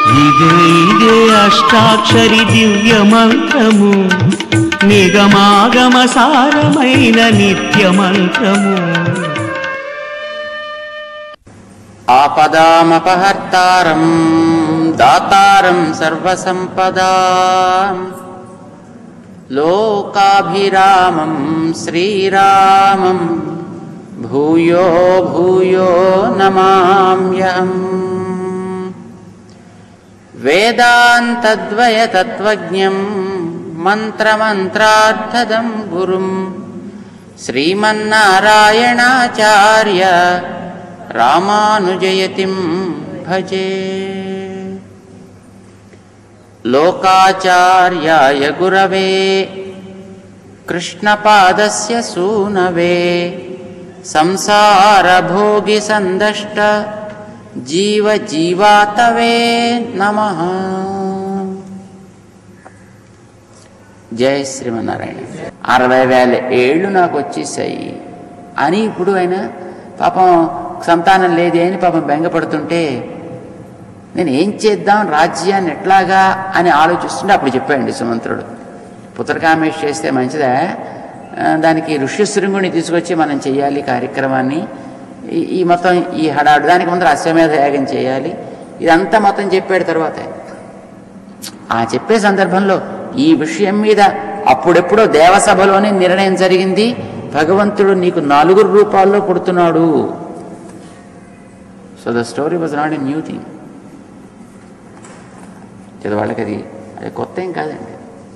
ఇదే ఇదే అష్టాక్షరి దివ్య మంత్రము నిగమాగమ సారమైన నిత్య మంత్రము ఆపదామపహర్తారం దాతారం సర్వసంపదా లోకాభిరామం శ్రీరామం భూయో భూయో నమామ్యహం వేదాంతద్వయతత్వజ్ఞం మంత్రమంత్రార్థదం గురుం శ్రీమన్నారాయణాచార్య రామానుజయతిం భజే లోకాచార్యాయ గురవే కృష్ణపాదస్య సూనవే సంసారభోగి సందష్ట జీవ జీవాతవే నమ జయ శ్రీమన్నారాయణ అరవై వేల ఏళ్ళు నాకు వచ్చేసాయి అని ఇప్పుడు ఆయన పాపం సంతానం లేదే అని పాపం బెంగపడుతుంటే నేను ఏం చేద్దాం రాజ్యాన్ని ఎట్లాగా అని ఆలోచిస్తుంటే అప్పుడు చెప్పాడండి సుమంత్రుడు పుత్రకామేష్ చేస్తే మంచిదా ఆ, దానికి ఋష్యశృంగుని తీసుకొచ్చి మనం చేయాలి కార్యక్రమాన్ని ఈ- ఈ మొత్తం ఈ హడాడు దానికి ముందర అశ్వమేధ యాగం చేయాలి ఇదంతా మొత్తం చెప్పాడు తర్వాత ఆ చెప్పే సందర్భంలో ఈ విషయం మీద అప్పుడెప్పుడో దేవసభలోనే నిర్ణయం జరిగింది భగవంతుడు నీకు నలుగురు రూపాల్లో పుడుతున్నాడు so the story was not a new thing వాళ్ళకి అది అది కొత్త ఏం కాదండి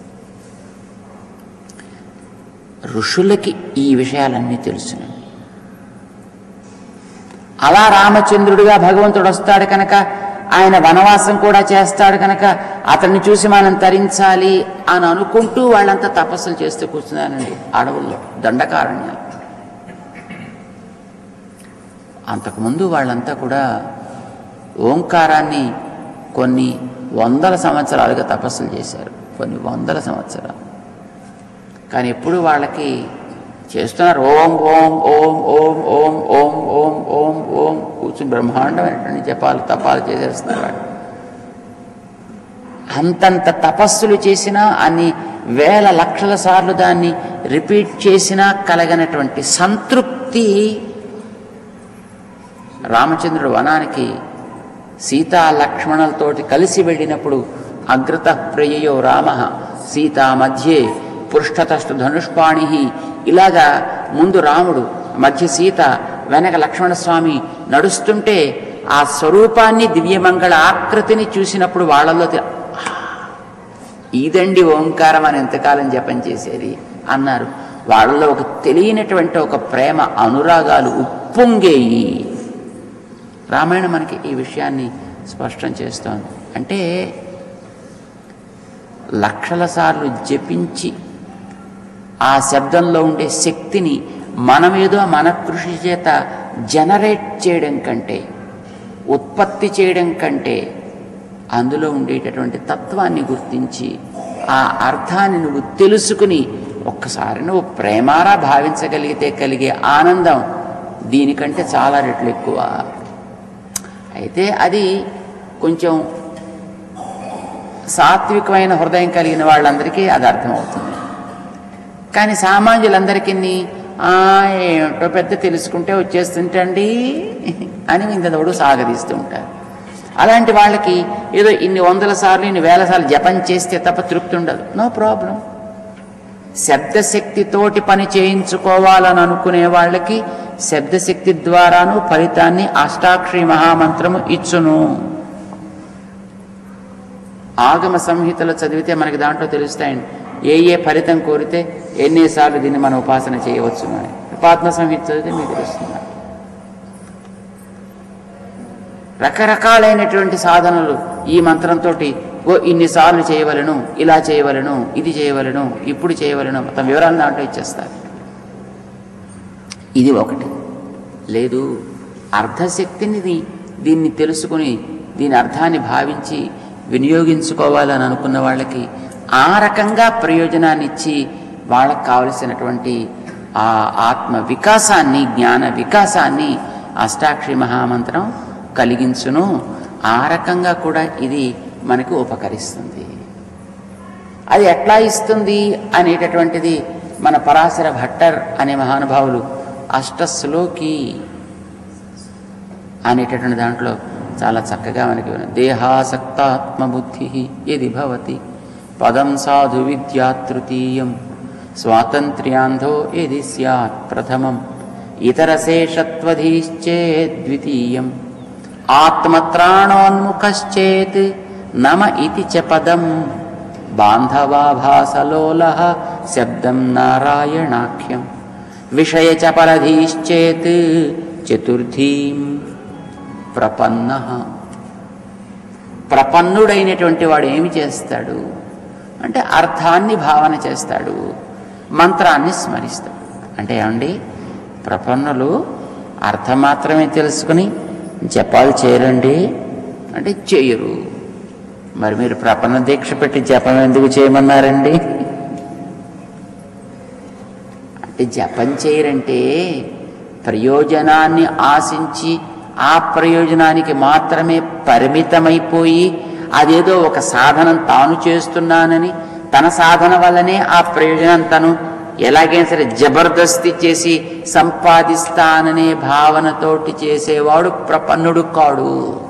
ఋషులకి ఈ విషయాలన్నీ తెలుసును అలా రామచంద్రుడిగా భగవంతుడు వస్తాడు కనుక ఆయన వనవాసం కూడా చేస్తాడు కనుక అతన్ని చూసి మనం తరించాలి అని అనుకుంటూ వాళ్ళంతా తపస్సులు చేస్తూ కూర్చున్నారండి అడవుల్లో దండకారణ్యాలు అంతకుముందు వాళ్ళంతా కూడా ఓంకారాన్ని కొన్ని వందల సంవత్సరాలుగా తపస్సులు చేశారు కొన్ని వందల సంవత్సరాలు కానీ ఎప్పుడు వాళ్ళకి చేస్తున్నారు ఓం ఓం ఓం ఓం ఓం ఓం ఓం ఓం ఓం కూర్చుని బ్రహ్మాండమైనటువంటి జపాలు తపాలు చేసేస్తున్నారు వాళ్ళు అంతంత తపస్సులు చేసినా అన్ని వేల లక్షల సార్లు దాన్ని రిపీట్ చేసినా కలగనటువంటి సంతృప్తి రామచంద్రుడు వనానికి సీతా లక్ష్మణులతోటి కలిసి వెళ్ళినప్పుడు అగ్రత ప్రియయో రామ సీతా మధ్యే పృష్ఠతస్థు ధనుష్పాణి ఇలాగా ముందు రాముడు మధ్య సీత వెనక లక్ష్మణస్వామి నడుస్తుంటే ఆ స్వరూపాన్ని దివ్యమంగళ ఆకృతిని చూసినప్పుడు వాళ్ళలో తె- ఇదండి ఓంకారం అని ఎంతకాలం జపం చేసేది అన్నారు వాళ్ళలో ఒక తెలియనటువంటి ఒక ప్రేమ అనురాగాలు ఉప్పొంగేయి రామాయణం మనకి ఈ విషయాన్ని స్పష్టం చేస్తోంది అంటే లక్షల సార్లు జపించి ఆ శబ్దంలో ఉండే శక్తిని మనమేదో మన కృషి చేత జనరేట్ చేయడం కంటే ఉత్పత్తి చేయడం కంటే అందులో ఉండేటటువంటి తత్వాన్ని గుర్తించి ఆ అర్థాన్ని నువ్వు తెలుసుకుని ఒక్కసారి నువ్వు ప్రేమారా భావించగలిగితే కలిగే ఆనందం దీనికంటే చాలా రెట్లు ఎక్కువ అయితే అది కొంచెం సాత్వికమైన హృదయం కలిగిన వాళ్ళందరికీ అది అర్థమవుతుంది కానీ సామాన్యులందరికీ "ఆ, ఏమిటో పెద్ద తెలుసుకుంటే వచ్చేస్తుంటండి అని ఇంతదోడు సాగదీస్తూ ఉంటారు అలాంటి వాళ్ళకి ఏదో ఇన్ని వందల సార్లు ఇన్ని వేల సార్లు జపం చేస్తే తప్ప తృప్తి ఉండదు నో ప్రాబ్లం శబ్దశక్తితోటి పని చేయించుకోవాలని అనుకునే వాళ్ళకి శబ్దశక్తి ద్వారాను ఫలితాన్ని అష్టాక్షరి మహామంత్రము ఇచ్చును ఆగమ సంహితలో చదివితే మనకి దాంట్లో తెలుస్తాయండి ఏ ఏ ఫలితం కోరితే ఎన్నిసార్లు దీన్ని మనం ఉపాసన చేయవచ్చు అని పాత్మ సంహిత చదివితే మీకు తెలుస్తుంది రకరకాలైనటువంటి సాధనలు ఈ మంత్రంతో ఓ ఇన్నిసార్లు చేయవలను ఇలా చేయవలను ఇది చేయవలను ఇప్పుడు చేయవలను మొత్తం వివరాలు దాంట్లో ఇచ్చేస్తారు ఇది ఒకటి లేదు అర్ధశక్తిని దీ- దీన్ని తెలుసుకుని దీని అర్థాన్ని భావించి వినియోగించుకోవాలని అనుకున్న వాళ్ళకి ఆ రకంగా ప్రయోజనాన్ని ఇచ్చి వాళ్ళకి కావలసినటువంటి ఆ ఆత్మ వికాసాన్ని జ్ఞాన వికాసాన్ని అష్టాక్షరి మహామంత్రం కలిగించును ఆ రకంగా కూడా ఇది మనకు ఉపకరిస్తుంది అది ఎట్లా ఇస్తుంది అనేటటువంటిది మన పరాశర భట్టర్ అనే మహానుభావులు అష్టశ్లోకి అనేటటువంటి దాంట్లో చాలా చక్కగా మనకి ఉన్నది. దేహాసక్తాత్మబుద్ధి ఇది భవతి పదం సాధు విద్యా తృతీయం స్వాతంత్ర్యాంధో ఇది స్యాత్ ప్రథమం ఇతరశేషత్వధీశ్చేద్ ద్వితీయం ఆత్మత్రాణోన్ముఖశ్చేత్ నమ ఇతి చ పదం బాంధవాభాసలోల శబ్దం నారాయణాఖ్యం విషయ చ పరధీశ్చేత్ చతుర్థీం ప్రపన్న ప్రపన్నుడైనటువంటి వాడు ఏమి చేస్తాడు అంటే అర్థాన్ని భావన చేస్తాడు మంత్రాన్ని స్మరిస్తాడు అంటే ఏమండి ప్రపన్నులు అర్థం మాత్రమే తెలుసుకుని జపాలు చేయరండి అంటే చేయరు మరి మీరు ప్రపన్న దీక్ష పెట్టి జపం ఎందుకు చేయమన్నారండి అంటే జపం చేయరంటే ప్రయోజనాన్ని ఆశించి ఆ ప్రయోజనానికి మాత్రమే పరిమితమైపోయి అదేదో ఒక సాధనం తాను చేస్తున్నానని తన సాధన వల్లనే ఆ ప్రయోజనం తను ఎలాగైనా సరే జబర్దస్తి చేసి సంపాదిస్తాననే భావనతోటి చేసేవాడు ప్రపన్నుడు కాడు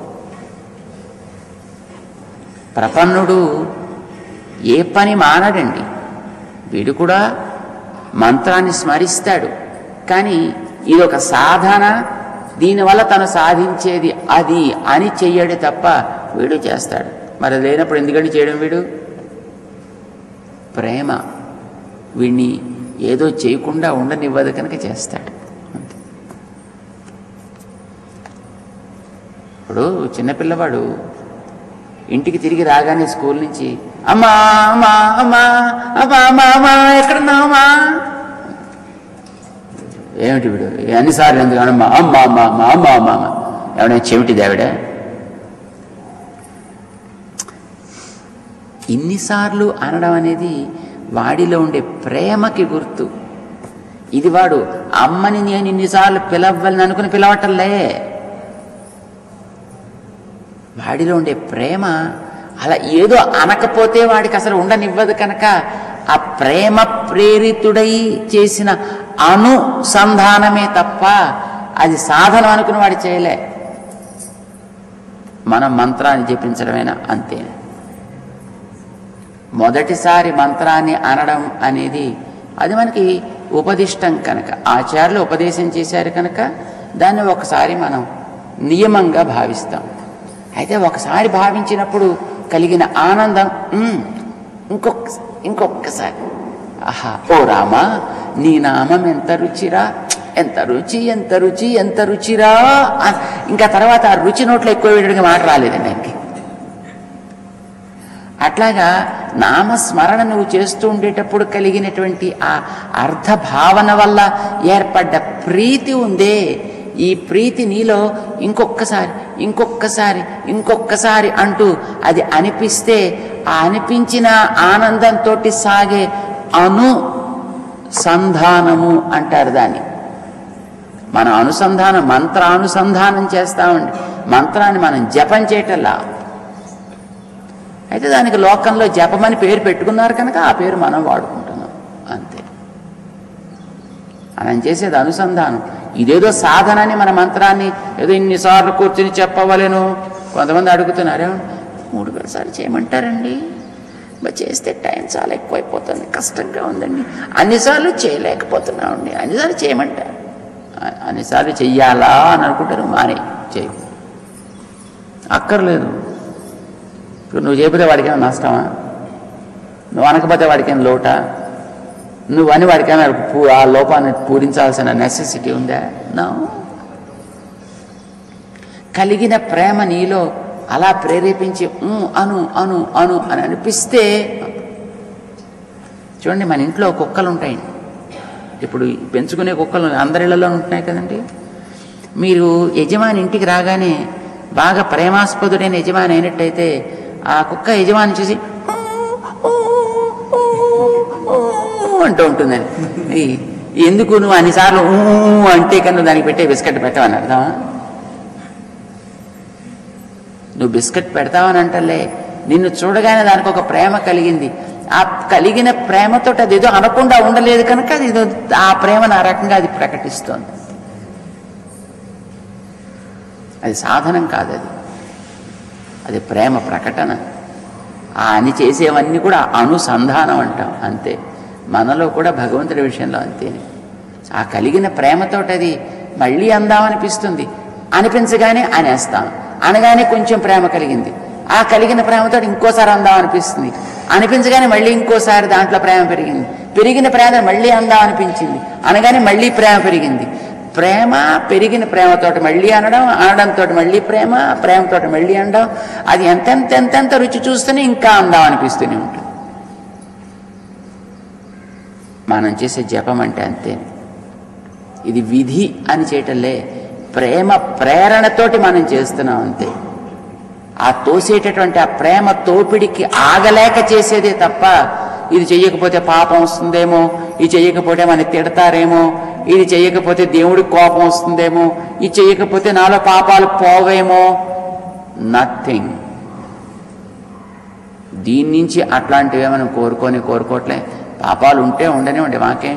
ప్రపన్నుడు ఏ పని మానడండి వీడు కూడా మంత్రాన్ని స్మరిస్తాడు కానీ ఇది ఒక సాధన దీనివల్ల తను సాధించేది అది అని చెయ్యడు తప్ప వీడు చేస్తాడు మరి అది లేనప్పుడు ఎందుకంటే చేయడం వీడు ప్రేమ వీడిని ఏదో చేయకుండా ఉండనివ్వదు కనుక చేస్తాడు అంతే. ఇప్పుడు చిన్నపిల్లవాడు ఇంటికి తిరిగి రాగానే స్కూల్ నుంచి అమ్మా అమ్మా అమ్మా అమ్మా అమ్మా అమ్మా ఎక్కడున్నావమ్మా ఏమిటి వీడు ఎన్నిసార్లు ఎందుకు అమ్మా అమ్మా అమ్మా అమ్మా అమ్మా అమ్మా అమ్మా ఎవడైనా చెవిటిది ఆవిడ ఇన్నిసార్లు అనడం అనేది వాడిలో ఉండే ప్రేమకి గుర్తు ఇది వాడు అమ్మని నేను ఇన్నిసార్లు పిలవ్వాలని అనుకుని పిలవటంలే వాడిలో ఉండే ప్రేమ అలా ఏదో అనకపోతే వాడికి అసలు ఉండనివ్వదు కనుక ఆ ప్రేమ ప్రేరితుడై చేసిన అనుసంధానమే తప్ప అది సాధనం అనుకుని వాడు చేయలే మనం మంత్రాన్ని జపించడమేనా అంతే మొదటిసారి మంత్రాన్ని అనడం అనేది అది మనకి ఉపదిష్టం కనుక ఆచార్యులు ఉపదేశం చేశారు కనుక దాన్ని ఒకసారి మనం నియమంగా భావిస్తాం అయితే ఒకసారి భావించినప్పుడు కలిగిన ఆనందం "ఉమ్, ఇంకొక ఇంకొకసారి ఆహా ఓ రామా నీ నామం ఎంత రుచిరా ఎంత రుచి ఎంత రుచి ఎంత రుచిరా అ- ఇంకా తర్వాత ఆ రుచి నోట్లో ఎక్కువ వేయడానికి మాట రాలేదండి ఆయనకి అట్లాగా నామస్మరణ నువ్వు చేస్తూ ఉండేటప్పుడు కలిగినటువంటి ఆ అర్థ భావన వల్ల ఏర్పడ్డ ప్రీతి ఉందే ఈ ప్రీతి నీలో ఇంకొక్కసారి ఇంకొక్కసారి ఇంకొక్కసారి అంటూ అది అనిపిస్తే ఆ అనిపించిన ఆనందంతో సాగే అనుసంధానము అంటారు దాన్ని మనం అనుసంధానం మంత్రానుసంధానం చేస్తామండి మంత్రాన్ని మనం జపం చేయటంలా అయితే దానికి లోకంలో జపమని పేరు పెట్టుకున్నారు కనుక ఆ పేరు మనం వాడుకుంటున్నాం అంతే మనం చేసేది అనుసంధానం ఇదేదో సాధనని మన మంత్రాన్ని ఏదో ఇన్నిసార్లు కూర్చుని చెప్పవలేను కొంతమంది అడుగుతున్నారు "ఏమండి, మూడు వేల సార్లు చేయమంటారండి మరి చేస్తే టైం చాలా ఎక్కువైపోతుంది కష్టంగా ఉందండి అన్నిసార్లు చేయలేకపోతున్నామండి అన్నిసార్లు చేయమంటారు అ- అన్నిసార్లు చెయ్యాలా అని అనుకుంటారు మానే చేయ అక్కర్లేదు ఇప్పుడు నువ్వు చెప్పితే వాడికి ఏమైనా నష్టమా నువ్వు అనకపోతే వాడికి ఏమైనా లోటా నువ్వు అని వాడికి ఏమైనా పూ- ఆ లోపాన్ని పూరించాల్సిన నెసెసిటీ ఉందా నా కలిగిన ప్రేమ నీలో అలా ప్రేరేపించి "ఉ, అను అను అను అని అనిపిస్తే చూడండి మన ఇంట్లో కుక్కలు ఉంటాయి ఇప్పుడు పెంచుకునే కుక్కలు అందరిళ్లలో ఉంటున్నాయి కదండి మీరు యజమాని ఇంటికి రాగానే బాగా ప్రేమాస్పదుడైన యజమాని అయినట్టయితే ఆ కుక్క యజమాని చూసి అంటూ ఉంటుందని ఈ- ఎందుకు నువ్వు అన్నిసార్లు ఊ అంటే కన్నా దానికి పెట్టే బిస్కెట్ పెట్టవని అర్థమా నువ్వు బిస్కెట్ పెడతావని అంటలే నిన్ను చూడగానే దానికి ఒక ప్రేమ కలిగింది ఆ కలిగిన ప్రేమతో అది ఏదో అనకుండా ఉండలేదు కనుక అది ఏదో ఆ ప్రేమను ఆ రకంగా అది ప్రకటిస్తోంది అది సాధనం కాదు అది అది ప్రేమ ప్రకటన ఆ అని చేసేవన్నీ కూడా అనుసంధానం అంటాం అంతే మనలో కూడా భగవంతుడి విషయంలో అంతేనే ఆ కలిగిన ప్రేమతోటి అది మళ్ళీ అందామనిపిస్తుంది అనిపించగానే అనేస్తాం అనగానే కొంచెం ప్రేమ కలిగింది ఆ కలిగిన ప్రేమతో ఇంకోసారి అందాం అనిపిస్తుంది అనిపించగానే మళ్ళీ ఇంకోసారి దాంట్లో ప్రేమ పెరిగింది పెరిగిన ప్రేమ మళ్ళీ అందాం అనిపించింది అనగానే మళ్ళీ ప్రేమ పెరిగింది ప్రేమ పెరిగిన ప్రేమతోటి మళ్ళీ అనడం అనడంతో మళ్ళీ ప్రేమ ప్రేమతోటి మళ్ళీ అనడం అది ఎంతెంత ఎంతెంత రుచి చూస్తేనే ఇంకా అందాం అనిపిస్తూనే ఉంటుంది మనం చేసే జపం అంటే అంతే ఇది విధి అని చేయటంలే ప్రేమ ప్రేరణతోటి మనం చేస్తున్నాం అంతే ఆ తోసేటటువంటి ఆ ప్రేమ తోపిడికి ఆగలేక చేసేదే తప్ప ఇది చెయ్యకపోతే పాపం వస్తుందేమో ఇది చెయ్యకపోతే మనకి తిడతారేమో ఇది చెయ్యకపోతే దేవుడికి కోపం వస్తుందేమో ఇది చెయ్యకపోతే నాలో పాపాలు పోవేమో నథింగ్ దీని నుంచి అట్లాంటివే మనం కోరుకొని కోరుకోవట్లే పాపాలు ఉంటే ఉండనే ఉండే మాకేం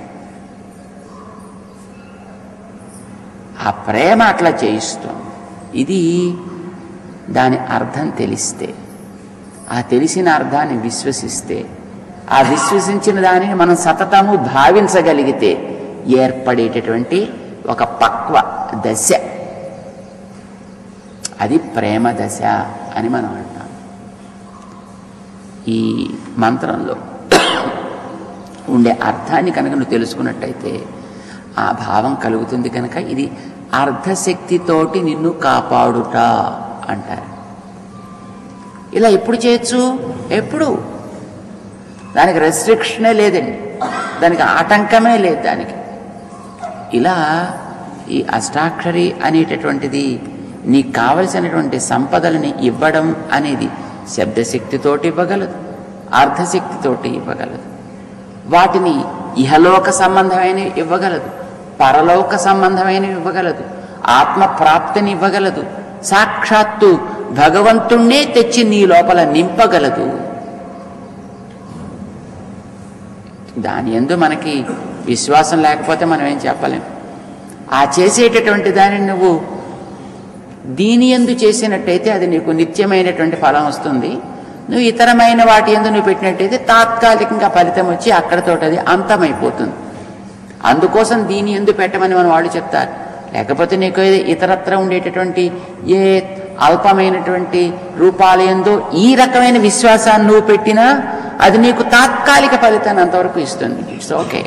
ఆ ప్రేమ అట్లా చేయిస్తుంది ఇది దాని అర్థం తెలిస్తే ఆ తెలిసిన అర్థాన్ని విశ్వసిస్తే ఆ విశ్వసించిన దానిని మనం సతతము భావించగలిగితే ఏర్పడేటటువంటి ఒక పక్వ దశ అది ప్రేమ దశ అని మనం అంటాం ఈ మంత్రంలో ఉండే అర్థాన్ని కనుక నువ్వు తెలుసుకున్నట్టయితే ఆ భావం కలుగుతుంది కనుక ఇది అర్ధశక్తితోటి నిన్ను కాపాడుట అంటారు ఇలా ఎప్పుడు చేయొచ్చు ఎప్పుడు దానికి రెస్ట్రిక్షనే లేదండి దానికి ఆటంకమే లేదు దానికి ఇలా ఈ అష్టాక్షరి అనేటటువంటిది నీకు కావలసినటువంటి సంపదలని ఇవ్వడం అనేది శబ్దశక్తితోటి ఇవ్వగలదు అర్ధశక్తితోటి ఇవ్వగలదు వాటిని ఇహలోక సంబంధమైనవి ఇవ్వగలదు పరలోక సంబంధమైనవి ఇవ్వగలదు ఆత్మ ప్రాప్తిని ఇవ్వగలదు సాక్షాత్తు భగవంతుణ్ణే తెచ్చి నీ లోపల నింపగలదు దాని ఎందు మనకి విశ్వాసం లేకపోతే మనం ఏం చెప్పలేం ఆ చేసేటటువంటి దానిని నువ్వు దీని ఎందు చేసినట్టయితే అది నీకు నిత్యమైనటువంటి ఫలం వస్తుంది నువ్వు ఇతరమైన వాటి ఎందు నువ్వు పెట్టినట్టయితే తాత్కాలికంగా ఫలితం వచ్చి అక్కడతోటి అది అంతమైపోతుంది అందుకోసం దీని ఎందు పెట్టమని మన వాళ్ళు చెప్తారు లేకపోతే నీకు ఏదో ఇతరత్ర ఉండేటటువంటి ఏ అల్పమైనటువంటి రూపాల ఎందు ఈ రకమైన విశ్వాసాన్ని నువ్వు పెట్టినా అది నీకు తాత్కాలిక ఫలితాన్ని అంతవరకు ఇస్తుంది ఇట్స్ ఓకే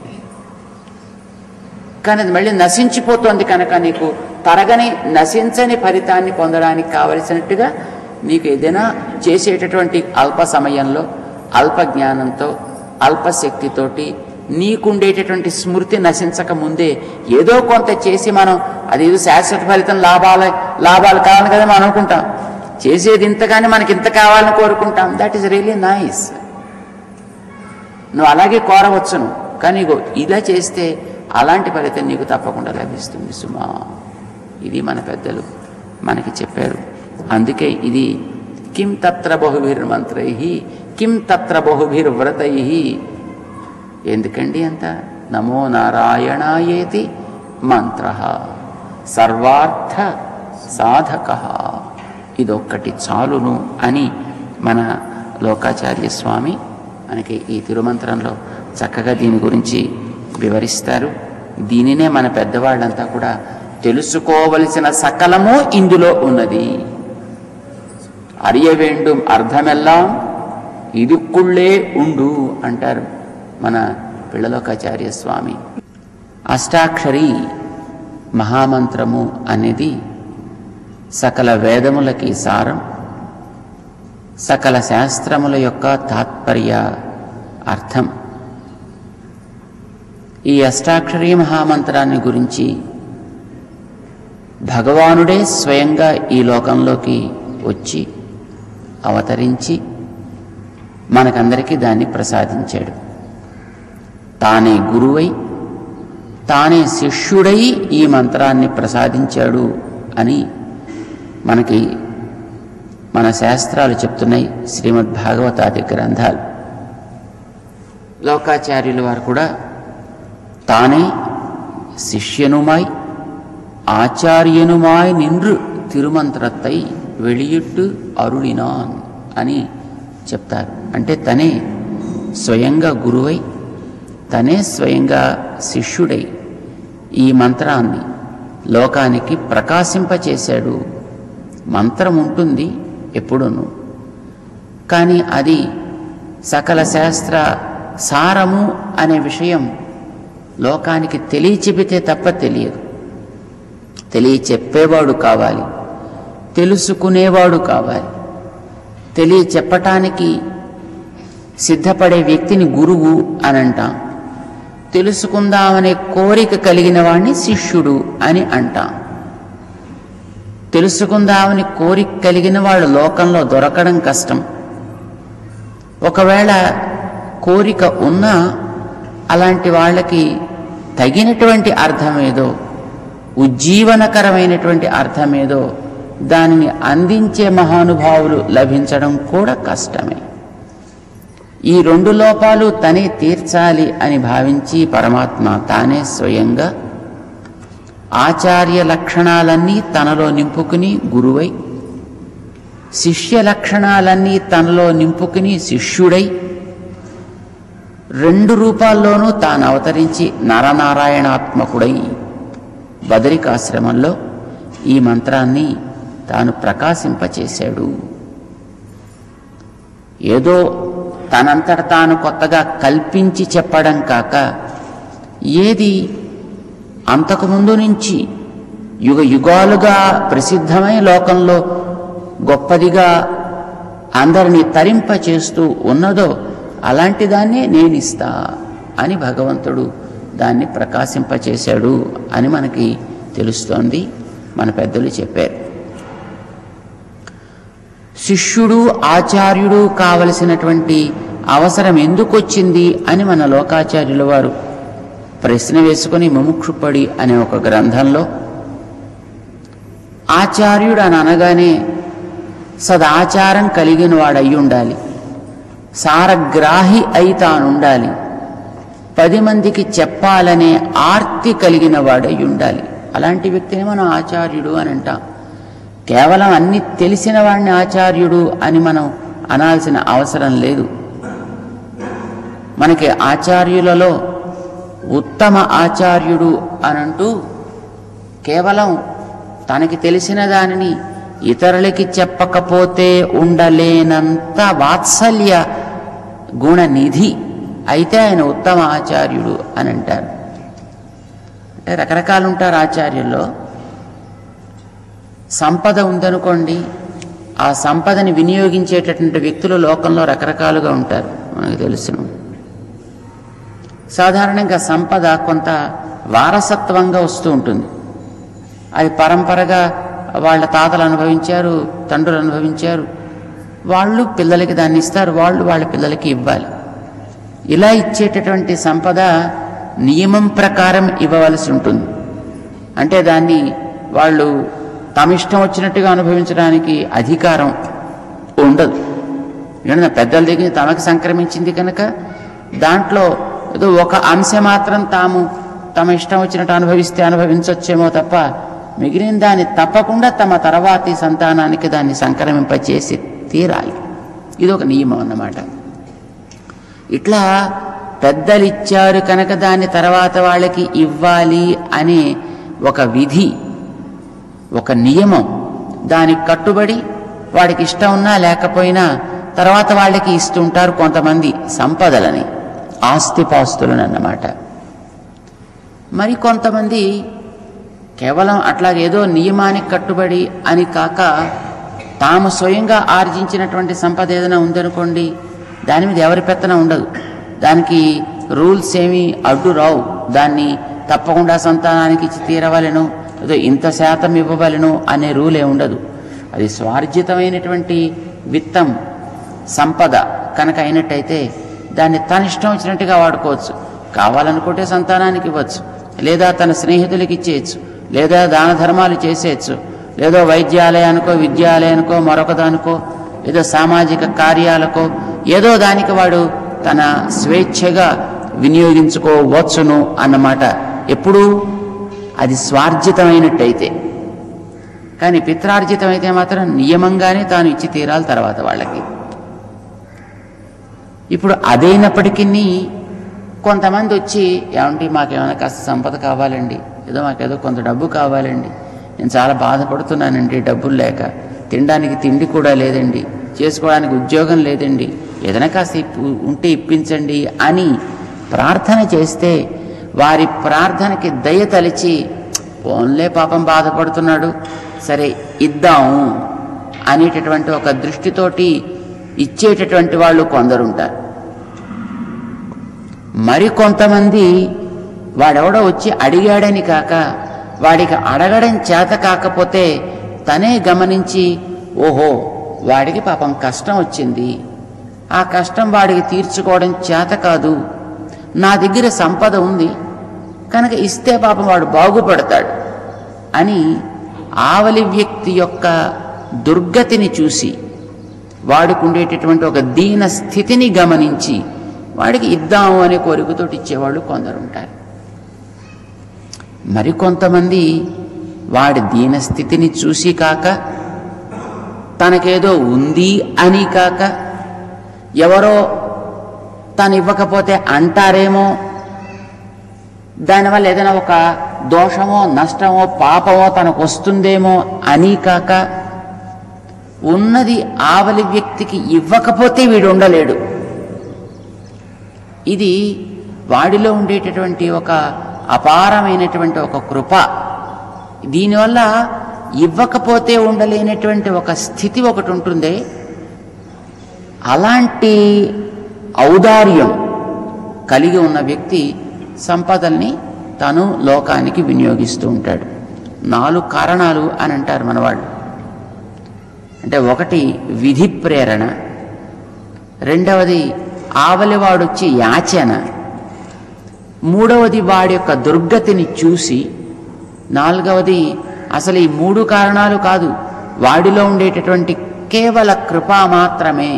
కానీ అది మళ్ళీ నశించిపోతుంది కనుక నీకు తరగని నశించని ఫలితాన్ని పొందడానికి కావలసినట్టుగా నీకు ఏదైనా చేసేటటువంటి అల్ప సమయంలో అల్ప జ్ఞానంతో అల్ప శక్తితోటి నీకుండేటటువంటి స్మృతి నశించక ముందే ఏదో కొంత చేసి మనం అది ఏదో శాశ్వత ఫలితం లాభాలు లాభాలు కావాలి కదా మనం అనుకుంటాం చేసేది ఇంతగానే మనకి ఇంత కావాలని కోరుకుంటాం దట్ ఈస్ రియలీ నైస్ నువ్వు అలాగే కోరవచ్చును కానీ ఇగో ఇలా చేస్తే అలాంటి ఫలితం నీకు తప్పకుండా లభిస్తుంది సుమా ఇది మన పెద్దలు మనకి చెప్పారు అందుకే ఇది కిం తత్ర బహుభిర్మంత్రై కిం తత్ర బహుభిర్వ్రతై ఎందుకండి అంత నమో నారాయణాయేతి మంత్ర సర్వార్థ సాధక ఇదొక్కటి చాలును అని మన లోకాచార్య స్వామి మనకి ఈ తిరుమంత్రంలో చక్కగా దీని గురించి వివరిస్తారు దీనినే మన పెద్దవాళ్ళంతా కూడా తెలుసుకోవలసిన సకలము ఇందులో ఉన్నది అరియ వేండుం అర్థమెల్లాం ఇదుక్కుళ్ళే ఉండు అంటారు మన పిల్లలోకాచార్య స్వామి అష్టాక్షరి మహామంత్రము అనేది సకల వేదములకి సారం సకల శాస్త్రముల యొక్క తాత్పర్య అర్థం ఈ అష్టాక్షరీ మహామంత్రాన్ని గురించి భగవానుడే స్వయంగా ఈ లోకంలోకి వచ్చి అవతరించి మనకందరికీ దాన్ని ప్రసాదించాడు తానే గురువై తానే శిష్యుడై ఈ మంత్రాన్ని ప్రసాదించాడు అని మనకి మన శాస్త్రాలు చెప్తున్నాయి శ్రీమద్ భాగవతాది గ్రంథాలు లోకాచార్యుల వారు కూడా తానే శిష్యనుమాయ్ ఆచార్యనుమాయ్ నిన్రు తిరుమంత్రత్తై வெளியிட்டு అరుళినాన్ అని చెప్తారు అంటే తనే స్వయంగా గురువై తనే స్వయంగా శిష్యుడై ఈ మంత్రాన్ని లోకానికి ప్రకాశింపచేశాడు మంత్రం ఉంటుంది ఎప్పుడూను కానీ అది సకల శాస్త్ర సారము అనే విషయం లోకానికి తెలియచెబితే తప్ప తెలియదు తెలియచెప్పేవాడు కావాలి తెలుసుకునేవాడు కావాలి తెలియచెప్పటానికి సిద్ధపడే వ్యక్తిని గురువు అని అంటాం తెలుసుకుందామనే కోరిక కలిగిన వాడిని శిష్యుడు అని అంటాం తెలుసుకుందామని కోరిక కలిగిన వాళ్ళు లోకంలో దొరకడం కష్టం ఒకవేళ కోరిక ఉన్నా అలాంటి వాళ్ళకి తగినటువంటి అర్థమేదో ఉజ్జీవనకరమైనటువంటి అర్థమేదో దానిని అందించే మహానుభావులు లభించడం కూడా కష్టమే ఈ రెండు లోపాలు తనే తీర్చాలి అని భావించి పరమాత్మ తానే స్వయంగా ఆచార్య లక్షణాలన్నీ తనలో నింపుకుని గురువై శిష్య లక్షణాలన్నీ తనలో నింపుకుని శిష్యుడై రెండు రూపాల్లోనూ తాను అవతరించి నరనారాయణాత్మకుడై బదరికాశ్రమంలో ఈ మంత్రాన్ని తాను ప్రకాశింపచేశాడు ఏదో తనంతట తాను కొత్తగా కల్పించి చెప్పడం కాక ఏది అంతకుముందు నుంచి యుగ యుగాలుగా ప్రసిద్ధమై లోకంలో గొప్పదిగా అందరినీ తరింప చేస్తూ ఉన్నదో అలాంటి దాన్నే నేనిస్తా అని భగవంతుడు దాన్ని ప్రకాశింపచేశాడు అని మనకి తెలుస్తోంది మన పెద్దలు చెప్పారు శిష్యుడు ఆచార్యుడు కావలసినటువంటి అవసరం ఎందుకు వచ్చింది అని మన లోకాచార్యుల వారు ప్రశ్న వేసుకొని ముముక్షుపడి అనే ఒక గ్రంథంలో ఆచార్యుడు అని అనగానే సదాచారం కలిగిన వాడయి ఉండాలి సారగ్రాహి అయి తానుండాలి పది మందికి చెప్పాలనే ఆర్తి కలిగిన వాడై ఉండాలి అలాంటి వ్యక్తిని మనం ఆచార్యుడు అని అంటాం కేవలం అన్ని తెలిసిన వాడిని ఆచార్యుడు అని మనం అనాల్సిన అవసరం లేదు మనకి ఆచార్యులలో ఉత్తమ ఆచార్యుడు అనంటూ కేవలం తనకి తెలిసిన దానిని ఇతరులకి చెప్పకపోతే ఉండలేనంత వాత్సల్య గుణనిధి అయితే ఆయన ఉత్తమ ఆచార్యుడు అని అంటారు అంటే రకరకాలు ఉంటారు ఆచార్యుల్లో సంపద ఉందనుకోండి ఆ సంపదని వినియోగించేటటువంటి వ్యక్తులు లోకంలో రకరకాలుగా ఉంటారు మనకు తెలుసును సాధారణంగా సంపద కొంత వారసత్వంగా వస్తూ ఉంటుంది అది పరంపరగా వాళ్ళ తాతలు అనుభవించారు తండ్రులు అనుభవించారు వాళ్ళు పిల్లలకి దాన్ని ఇస్తారు వాళ్ళు వాళ్ళ పిల్లలకి ఇవ్వాలి ఇలా ఇచ్చేటటువంటి సంపద నియమం ప్రకారం ఇవ్వవలసి ఉంటుంది అంటే దాన్ని వాళ్ళు తమ ఇష్టం వచ్చినట్టుగా అనుభవించడానికి అధికారం ఉండదు ఎందుకంటే పెద్దల దగ్గర తమకు సంక్రమించింది కనుక దాంట్లో ఏదో ఒక అంశ మాత్రం తాము తమ ఇష్టం వచ్చినట్టు అనుభవిస్తే అనుభవించవచ్చేమో తప్ప మిగిలిన దాన్ని తప్పకుండా తమ తర్వాతి సంతానానికి దాన్ని సంక్రమింపచేసి తీరాలి ఇది ఒక నియమం అన్నమాట ఇట్లా పెద్దలు ఇచ్చారు కనుక దాన్ని తర్వాత వాళ్ళకి ఇవ్వాలి అనే ఒక విధి ఒక నియమం దానికి కట్టుబడి వాడికి ఇష్టం ఉన్నా లేకపోయినా తర్వాత వాళ్ళకి ఇస్తుంటారు కొంతమంది సంపదలని ఆస్తిపాస్తులను అన్నమాట మరి కొంతమంది కేవలం అట్లాగేదో నియమానికి కట్టుబడి అని కాక తాము స్వయంగా ఆర్జించినటువంటి సంపద ఏదైనా ఉందనుకోండి దాని మీద ఎవరి పెత్తనం ఉండదు దానికి రూల్స్ ఏమీ అడ్డు రావు దాన్ని తప్పకుండా సంతానానికి ఇచ్చి తీరవలెను ఏదో ఇంత శాతం ఇవ్వవలెను అనే రూలే ఉండదు అది స్వార్జితమైనటువంటి విత్తం సంపద కనుక అయినట్టయితే దాన్ని తన ఇష్టం వచ్చినట్టుగా వాడుకోవచ్చు కావాలనుకుంటే సంతానానికి ఇవ్వచ్చు లేదా తన స్నేహితులకి ఇచ్చేయచ్చు లేదా దాన ధర్మాలు చేసేయచ్చు లేదో వైద్యాలయానికో విద్యాలయానికో మరొక దానికో ఏదో సామాజిక కార్యాలకో ఏదో దానికి వాడు తన స్వేచ్ఛగా వినియోగించుకోవచ్చును అన్నమాట ఎప్పుడు అది స్వార్జితమైనట్టయితే కానీ పిత్రార్జితం అయితే మాత్రం నియమంగానే తాను ఇచ్చి తీరాలి తర్వాత వాళ్ళకి ఇప్పుడు అదైనప్పటికీ కొంతమంది వచ్చి ఏమంటే మాకేమైనా కాస్త సంపద కావాలండి ఏదో మాకేదో కొంత డబ్బు కావాలండి నేను చాలా బాధపడుతున్నానండి డబ్బులు లేక తినడానికి తిండి కూడా లేదండి చేసుకోవడానికి ఉద్యోగం లేదండి ఏదైనా కాస్త ఇప్పు- ఉంటే ఇప్పించండి అని ప్రార్థన చేస్తే వారి ప్రార్థనకి దయ తలిచి ఓన్లే పాపం బాధపడుతున్నాడు సరే ఇద్దాము అనేటటువంటి ఒక దృష్టితోటి ఇచ్చేటటువంటి వాళ్ళు కొందరుంటారు మరి కొంతమంది వాడెవడో వచ్చి అడిగాడని కాక వాడికి అడగడం చేత కాకపోతే తనే గమనించి ఓహో వాడికి పాపం కష్టం వచ్చింది ఆ కష్టం వాడికి తీర్చుకోవడం చేత కాదు నా దగ్గర సంపద ఉంది కనుక ఇస్తే పాపం వాడు బాగుపడతాడు అని ఆవలి వ్యక్తి యొక్క దుర్గతిని చూసి వాడికి ఉండేటటువంటి ఒక దీన స్థితిని గమనించి వాడికి ఇద్దాము అనే కోరికతోటి ఇచ్చేవాళ్ళు కొందరు ఉంటారు మరికొంతమంది వాడి దీన స్థితిని చూసి కాక తనకేదో ఉంది అని కాక ఎవరో తను ఇవ్వకపోతే అంటారేమో దానివల్ల ఏదైనా ఒక దోషమో నష్టమో పాపమో తనకు వస్తుందేమో అని కాక ఉన్నది ఆవలి వ్యక్తికి ఇవ్వకపోతే వీడు ఉండలేడు ఇది వాడిలో ఉండేటటువంటి ఒక అపారమైనటువంటి ఒక కృప దీనివల్ల ఇవ్వకపోతే ఉండలేనటువంటి ఒక స్థితి ఒకటి ఉంటుంది అలాంటి ఔదార్యం కలిగి ఉన్న వ్యక్తి సంపదల్ని తను లోకానికి వినియోగిస్తూ ఉంటాడు నాలుగు కారణాలు అని అంటారు మనవాళ్ళు అంటే ఒకటి విధి ప్రేరణ రెండవది ఆవలివాడొచ్చి యాచన మూడవది వాడి యొక్క దుర్గతిని చూసి నాలుగవది అసలు ఈ మూడు కారణాలు కాదు వాడిలో ఉండేటటువంటి కేవల కృప మాత్రమే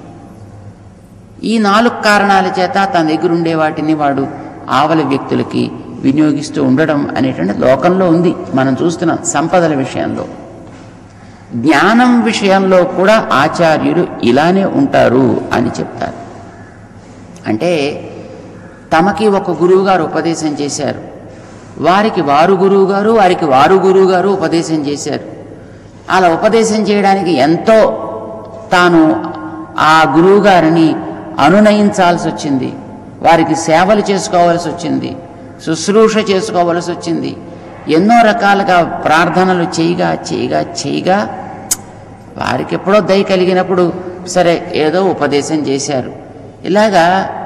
ఈ నాలుగు కారణాల చేత తన దగ్గర ఉండే వాటిని వాడు ఆవలి వ్యక్తులకి వినియోగిస్తూ ఉండడం అనేటువంటి లోకంలో ఉంది మనం చూస్తున్నాం సంపదల విషయంలో జ్ఞానం విషయంలో కూడా ఆచార్యులు ఇలానే ఉంటారు అని చెప్తారు అంటే తమకి ఒక గురువుగారు ఉపదేశం చేశారు వారికి వారు గురువుగారు వారికి వారు గురువుగారు ఉపదేశం చేశారు అలా ఉపదేశం చేయడానికి ఎంతో తాను ఆ గురువుగారిని అనునయించాల్సి వచ్చింది వారికి సేవలు చేసుకోవాల్సి వచ్చింది శుశ్రూష చేసుకోవలసి వచ్చింది ఎన్నో రకాలుగా ప్రార్థనలు చేయగా చేయగా చేయగా వారికి ఎప్పుడో దయ కలిగినప్పుడు సరే ఏదో ఉపదేశం చేశారు ఇలాగా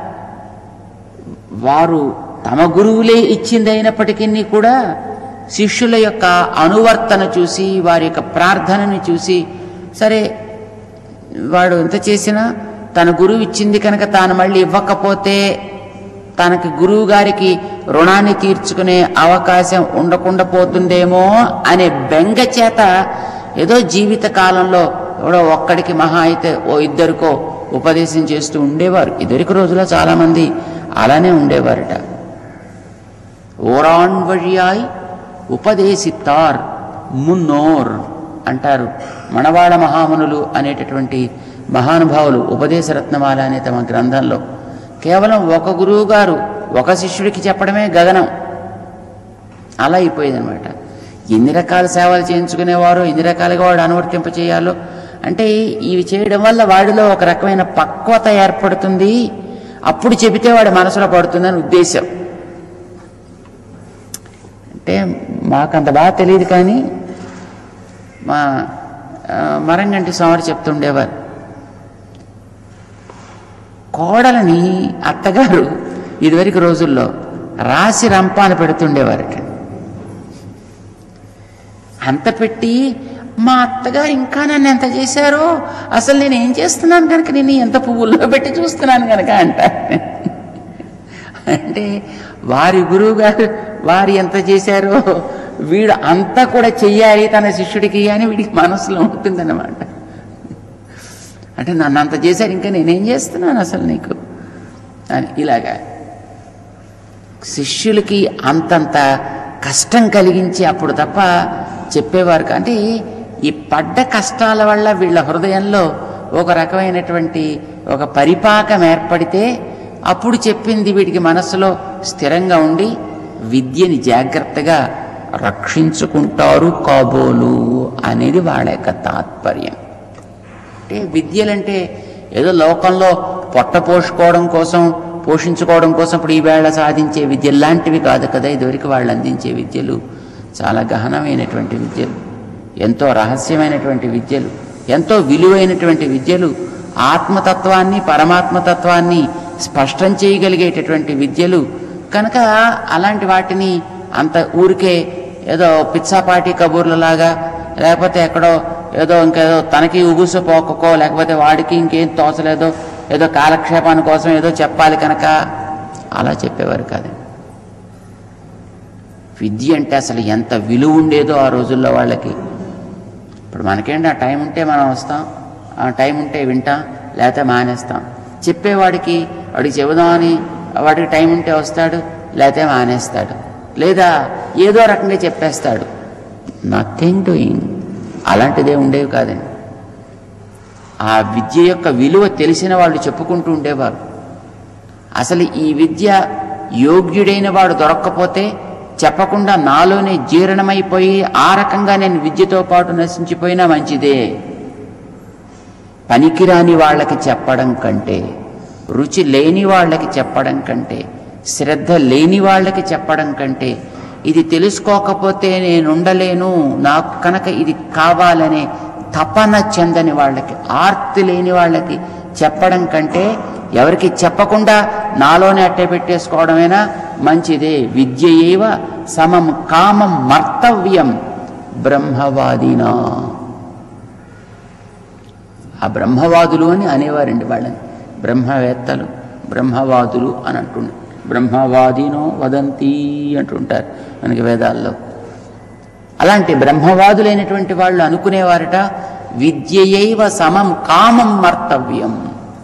వారు తమ గురువులే ఇచ్చింది అయినప్పటికీ కూడా శిష్యుల యొక్క అనువర్తన చూసి వారి యొక్క ప్రార్థనని చూసి సరే వాడు ఎంత చేసినా తన గురువు ఇచ్చింది కనుక తాను మళ్ళీ ఇవ్వకపోతే తనకి గురువు గారికి రుణాన్ని తీర్చుకునే అవకాశం ఉండకుండా పోతుందేమో అనే బెంగ చేత ఏదో జీవిత కాలంలో ఎవడో ఒక్కడికి మహా అయితే ఓ ఇద్దరికో ఉపదేశం చేస్తూ ఉండేవారు ఇదివరకు రోజుల్లో చాలామంది అలానే ఉండేవారట ఓరాన్ వழிయాయ్ ఉపదేశిత్తార్ మున్నోర్ అంటారు మనవాళ మహామునులు అనేటటువంటి మహానుభావులు ఉపదేశరత్నమాల అనే తమ గ్రంథంలో కేవలం ఒక గురువు గారు ఒక శిష్యుడికి చెప్పడమే గగనం అలా అయిపోయేదన్నమాట ఎన్ని రకాల సేవలు చేయించుకునేవారో ఎన్ని రకాలుగా వాడు అనువర్తింప చేయాలో అంటే ఇవి చేయడం వల్ల వాడిలో ఒక రకమైన పక్వత ఏర్పడుతుంది అప్పుడు చెబితే వాడి మనసులో పడుతుందని ఉద్దేశం అంటే మాకంత బాగా తెలియదు కానీ మా ఆ, మరంగంటి స్వామి చెప్తుండేవారు కోడలని అత్తగారు ఇదివరకు రోజుల్లో రాసి రంపాన పెడుతుండేవారట అంత పెట్టి మా అత్తగారు ఇంకా నన్ను ఎంత చేశారో అసలు నేను ఏం చేస్తున్నాను కనుక నేను ఎంత పువ్వుల్లో పెట్టి చూస్తున్నాను కనుక అంట అంటే వారి గురువు గారు వారు ఎంత చేశారో వీడు అంతా కూడా చెయ్యాలి తన శిష్యుడికి అని వీడికి మనసులో ఉంటుందన్నమాట అంటే నన్ను అంత చేశారు ఇంకా నేనేం చేస్తున్నాను అసలు నీకు అని ఇలాగా శిష్యులకి అంతంత కష్టం కలిగించి అప్పుడు తప్ప చెప్పేవారు కా- అంటే ఈ పడ్డ కష్టాల వల్ల వీళ్ళ హృదయంలో ఒక రకమైనటువంటి ఒక పరిపాకం ఏర్పడితే అప్పుడు చెప్పింది వీడికి మనసులో స్థిరంగా ఉండి విద్యని జాగ్రత్తగా రక్షించుకుంటారు కాబోలు అనేది వాళ్ళ యొక్క తాత్పర్యం అంటే విద్యలంటే ఏదో లోకంలో పొట్ట పోషుకోవడం కోసం పోషించుకోవడం కోసం ఇప్పుడు ఈవేళ సాధించే విద్యలు లాంటివి కాదు కదా ఇదివరకు వాళ్ళు అందించే విద్యలు చాలా గహనమైనటువంటి విద్యలు ఎంతో రహస్యమైనటువంటి విద్యలు ఎంతో విలువైనటువంటి విద్యలు ఆత్మతత్వాన్ని పరమాత్మతత్వాన్ని స్పష్టం చేయగలిగేటటువంటి విద్యలు కనుక అలాంటి వాటిని అంత ఊరికే ఏదో పిచ్చాపాటి కబూర్లలాగా లేకపోతే ఎక్కడో ఏదో ఇంకేదో తనకి ఉగుసు పోకకో లేకపోతే వాడికి ఇంకేం తోచలేదో ఏదో కాలక్షేపాని కోసం ఏదో చెప్పాలి కనుక అలా చెప్పేవారు కాదండి విద్య అంటే అసలు ఎంత విలువ ఉండేదో ఆ రోజుల్లో వాళ్ళకి ఇప్పుడు మనకేంటి ఆ టైం ఉంటే మనం వస్తాం ఆ టైం ఉంటే వింటాం లేకపోతే మానేస్తాం చెప్పేవాడికి వాడికి చెబుదామని వాడికి టైం ఉంటే వస్తాడు లేకపోతే మానేస్తాడు లేదా ఏదో రకంగా చెప్పేస్తాడు నథింగ్ డూయింగ్ అలాంటిదే ఉండేవి కాదండి ఆ విద్య యొక్క విలువ తెలిసిన వాళ్ళు చెప్పుకుంటూ ఉండేవారు అసలు ఈ విద్య యోగ్యుడైన వాడు దొరక్కపోతే చెప్పకుండా నాలోనే జీర్ణమైపోయి ఆ రకంగా నేను విద్యతో పాటు నశించిపోయినా మంచిదే పనికిరాని వాళ్ళకి చెప్పడం కంటే రుచి లేని వాళ్ళకి చెప్పడం కంటే శ్రద్ధ లేని వాళ్ళకి చెప్పడం కంటే ఇది తెలుసుకోకపోతే నేను ఉండలేను నాకు కనుక ఇది కావాలనే తపన చెందని వాళ్ళకి ఆర్తి లేని వాళ్ళకి చెప్పడం కంటే ఎవరికి చెప్పకుండా నాలోనే అట్టే పెట్టేసుకోవడమేనా మంచిదే విద్య ఏవ సమం కామం మర్తవ్యం బ్రహ్మవాదినా ఆ బ్రహ్మవాదులు అని అనేవారండి వాళ్ళని బ్రహ్మవేత్తలు బ్రహ్మవాదులు అని అంటుండే బ్రహ్మవాదినో వదంతి అంటుంటారు మనకి వేదాల్లో అలాంటి బ్రహ్మవాదులైనటువంటి వాళ్ళు అనుకునేవారట విద్యయైవ సమం కామం మర్తవ్యం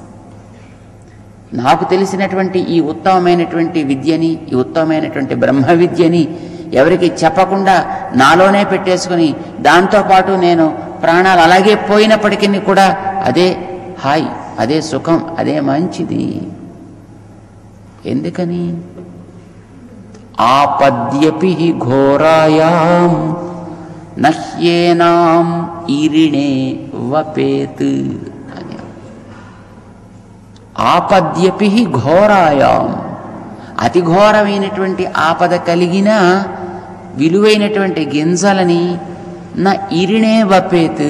నాకు తెలిసినటువంటి ఈ ఉత్తమమైనటువంటి విద్యని ఈ ఉత్తమమైనటువంటి బ్రహ్మ విద్యని ఎవరికి చెప్పకుండా నాలోనే పెట్టేసుకుని దాంతోపాటు నేను ప్రాణాలు అలాగే పోయినప్పటికీ కూడా అదే హాయ్ అదే సుఖం అదే మంచిది ఎందుకని ఆపద్యపి హి ఘోరాయాం నహ్యేనాం ఈరిణే వపేత్ అని ఆపద్యపి హి ఘోరాయాం అతి ఘోరమైనటువంటి ఆపద కలిగిన విలువైనటువంటి గింజలని నా ఇరిణే వపేత్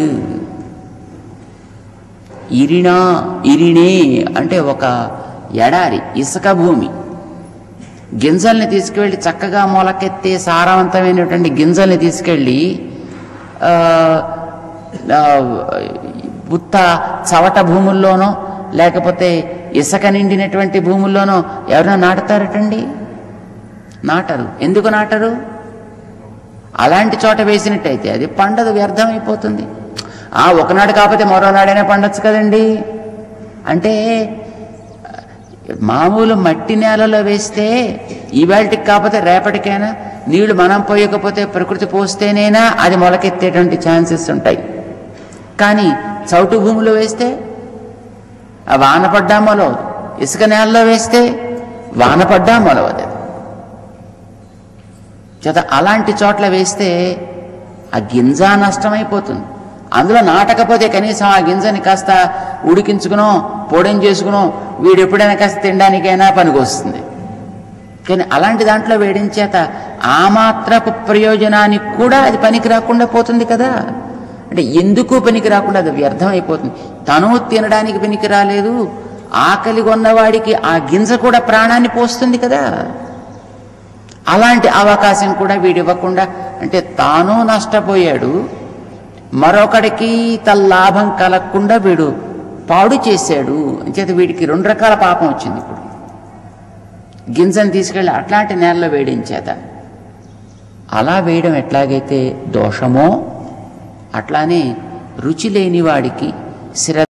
ఇరిణా ఇరిణే అంటే ఒక ఎడారి ఇసుక భూమి గింజల్ని తీసుకువెళ్ళి చక్కగా మొలకెత్తే సారవంతమైనటువంటి గింజల్ని తీసుకెళ్ళి ఆ, ఆ, ఉత్త చవట భూముల్లోనో లేకపోతే ఇసుక నిండినటువంటి భూముల్లోనో ఎవరైనా నాటుతారటండి నాటరు ఎందుకు నాటరు అలాంటి చోట వేసినట్టయితే అది పండదు వ్యర్థమైపోతుంది ఆ ఒకనాడు కాకపోతే మరో నాడైనా పండొచ్చు కదండి అంటే మామూలు మట్టి నేలలో వేస్తే ఈవేళకి కాకపోతే రేపటికైనా నీళ్లు మనం పోయకపోతే ప్రకృతి పోస్తేనేనా అది మొలకెత్తేటువంటి ఛాన్సెస్ ఉంటాయి కానీ చౌటు భూమిలో వేస్తే ఆ వాన పడ్డా మొలవదు ఇసుక నేలలో వేస్తే వాన పడ్డా మొలవదు అది చేత అలాంటి చోట్ల వేస్తే ఆ గింజ నష్టమైపోతుంది అందులో నాటకపోతే కనీసం ఆ గింజని కాస్త ఉడికించుకునో పొడిం చేసుకునో వీడు ఎప్పుడైనా కాస్త తినడానికైనా పనికొస్తుంది కానీ అలాంటి దాంట్లో వేయడం చేత ఆ మాత్రపు ప్రయోజనానికి కూడా అది పనికి రాకుండా పోతుంది కదా అంటే ఎందుకు పనికి రాకుండా అది వ్యర్థం అయిపోతుంది తను తినడానికి పనికి రాలేదు ఆకలి కొన్నవాడికి ఆ గింజ కూడా ప్రాణాన్ని పోస్తుంది కదా అలాంటి అవకాశం కూడా వీడు ఇవ్వకుండా అంటే తాను నష్టపోయాడు మరొకడికి తన లాభం కలగకుండా వీడు పాడు చేశాడు అంచేత వీడికి రెండు రకాల పాపం వచ్చింది ఇప్పుడు గింజను తీసుకెళ్ళి అట్లాంటి నేలలో వేడించేత అలా వేయడం ఎట్లాగైతే దోషమో అట్లానే రుచి లేని వాడికి శ్రద్ధ